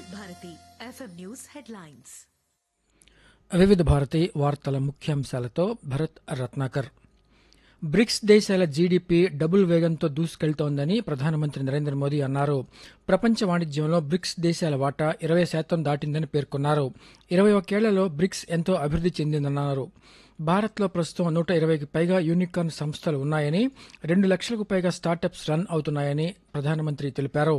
Bharati FM news headlines Vividh Bharati వార్తల ముఖ్యాంశాలతో Bharat Ratnakar BRICS దేశాల జీడీపీ డబుల్ వేగంతో దూసుకెళ్తోందని ప్రధానమంత్రి నరేంద్ర మోదీ అన్నారు ప్రపంచ వాణిజ్యంలో బ్రిక్స్ దేశాల వాటా ఇరవై శాతం దాటిందని పేర్కొన్నారు ఇరవై ఒకేళ్లలో బ్రిక్స్ ఎంతో అభివృద్ది చెందిందన్నారు భారత్లో ప్రస్తుతం నూట ఇరవైకి పైగా యూనికార్న్ సంస్థలు ఉన్నాయని రెండు లక్షలకు పైగా స్టార్టప్స్ రన్ అవుతున్నాయని ప్రధానమంత్రి తెలిపారు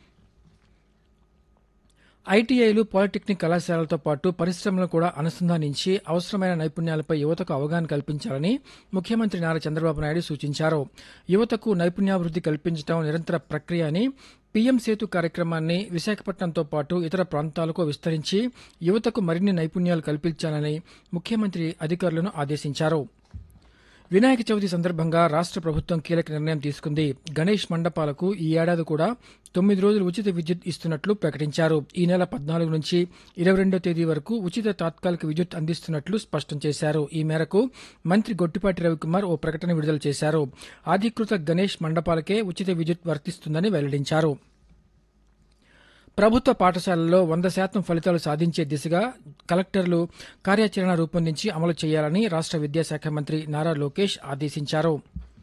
ఐటీఐలు పాలిటెక్నిక్ కళాశాలలతో పాటు పరిశ్రమలను కూడా అనుసంధానించి అవసరమైన నైపుణ్యాలపై యువతకు అవగాహన కల్పించాలని ముఖ్యమంత్రి నారా చంద్రబాబు నాయుడు సూచించారు యువతకు నైపుణ్యాభివృద్ధి కల్పించడం నిరంతర ప్రక్రియ అని పీఎం సేతు కార్యక్రమాన్ని విశాఖపట్నంతో పాటు ఇతర ప్రాంతాలకు విస్తరించి యువతకు మరిన్ని నైపుణ్యాలు కల్పించాలని ముఖ్యమంత్రి అధికారులను ఆదేశించారు వినాయక చవితి సందర్భంగా రాష్ట్ర ప్రభుత్వం కీలక నిర్ణయం తీసుకుంది గణేష్ మండపాలకు ఈ ఏడాది కూడా తొమ్మిది రోజులు ఉచిత విద్యుత్ ఇస్తున్నట్లు ప్రకటించారు ఈ నెల పద్నాలుగు నుంచి ఇరవై రెండో తేదీ వరకు ఉచిత తాత్కాలిక విద్యుత్ అందిస్తున్నట్లు స్పష్టం చేశారు ఈ మేరకు మంత్రి గొట్టిపాటి రవికుమార్ ఓ ప్రకటన విడుదల చేశారు అధికృత గణేష్ మండపాలకే ఉచిత విద్యుత్ వర్తిస్తుందని వెల్లడించారు ప్రభుత్వ పాఠశాలల్లో వంద శాతం ఫలితాలు సాధించే దిశగా కలెక్టర్లు కార్యాచరణ రూపొందించి అమలు చేయాలని రాష్ట్ర విద్యాశాఖ మంత్రి నారా లోకేష్ ఆదేశించారు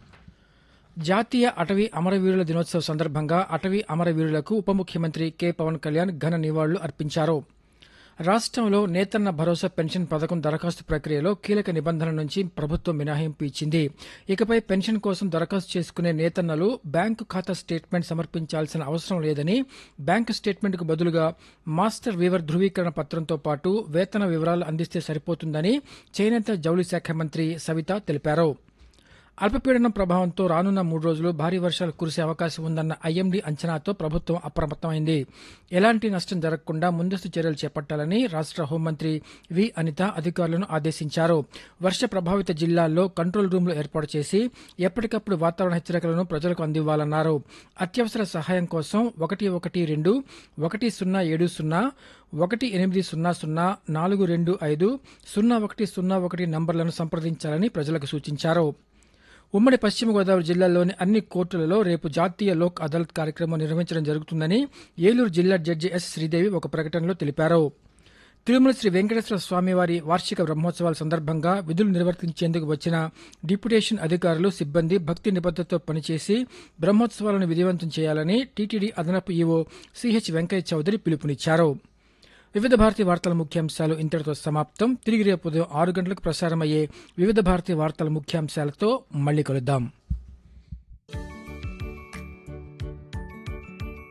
జాతీయ అటవీ అమరవీరుల దినోత్సవ సందర్భంగా అటవీ అమరవీరులకు ఉప ముఖ్యమంత్రి కె పవన్ కళ్యాణ్ ఘన నివాళులు అర్పించారు రాష్ట్రంలో నేతన్న భరోసా పెన్షన్ పథకం దరఖాస్తు ప్రక్రియలో కీలక నిబంధనల నుంచి ప్రభుత్వం మినహాయింపు ఇచ్చింది ఇకపై పెన్షన్ కోసం దరఖాస్తు చేసుకునే నేతన్నలు బ్యాంకు ఖాతా స్టేట్మెంట్ సమర్పించాల్సిన అవసరం లేదని బ్యాంకు స్టేట్మెంట్కు బదులుగా మాస్టర్ వీవర్ ధృవీకరణ పత్రంతో పాటు వేతన వివరాలు అందిస్తే సరిపోతుందని చేనేత జౌళి శాఖ మంత్రి సవిత తెలిపారు అల్పపీడనం ప్రభావంతో రానున్న మూడు రోజులు భారీ వర్షాలు కురిసే అవకాశం ఉందన్న ఐఎండీ అంచనాతో ప్రభుత్వం అప్రమత్తమైంది ఎలాంటి నష్టం జరగకుండా ముందస్తు చర్యలు చేపట్టాలని రాష్ట్ర హోంమంత్రి వి అనిత అధికారులను ఆదేశించారు వర్ష ప్రభావిత జిల్లాల్లో కంట్రోల్ రూమ్లు ఏర్పాటు చేసి ఎప్పటికప్పుడు వాతావరణ హెచ్చరికలను ప్రజలకు అందివ్వాలన్నారు అత్యవసర సహాయం కోసం ఒకటి ఒకటి రెండు ఒకటి సున్నా ఏడు సున్నా ఒకటి ఎనిమిది సున్నా సున్నా నాలుగు రెండు ఐదు సున్నా ఒకటి సున్నా ఒకటి నంబర్లను సంప్రదించాలని ప్రజలకు సూచించారు ఉమ్మడి పశ్చిమ గోదావరి జిల్లాలోని అన్ని కోర్టులలో రేపు జాతీయ లోక్ అదాలత్ కార్యక్రమం నిర్వహించడం జరుగుతుందని ఏలూరు జిల్లా జడ్జి ఎస్ శ్రీదేవి ఒక ప్రకటనలో తెలిపారు తిరుమల శ్రీ వెంకటేశ్వర స్వామివారి వార్షిక బ్రహ్మోత్సవాల సందర్భంగా విధులు నిర్వర్తించేందుకు వచ్చిన డిప్యుటేషన్ అధికారులు సిబ్బంది భక్తి నిబద్దతతో పనిచేసి బ్రహ్మోత్సవాలను విజయవంతం చేయాలని టీటీడీ అదనపు ఈవో సిహెచ్ వెంకయ్య చౌదరి పిలుపునిచ్చారు వివిధ భారతి వార్తల ముఖ్యాంశాలు ఇంతటితో సమాప్తం తిరిగి రేపు ఉదయం ఆరు గంటలకు ప్రసారమయ్యే వివిధ భారతి వార్తల ముఖ్యాంశాలతో మళ్ళీ కలుద్దాం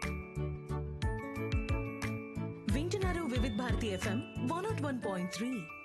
వింటున్నారు Vividh Bharati F M one nought one point three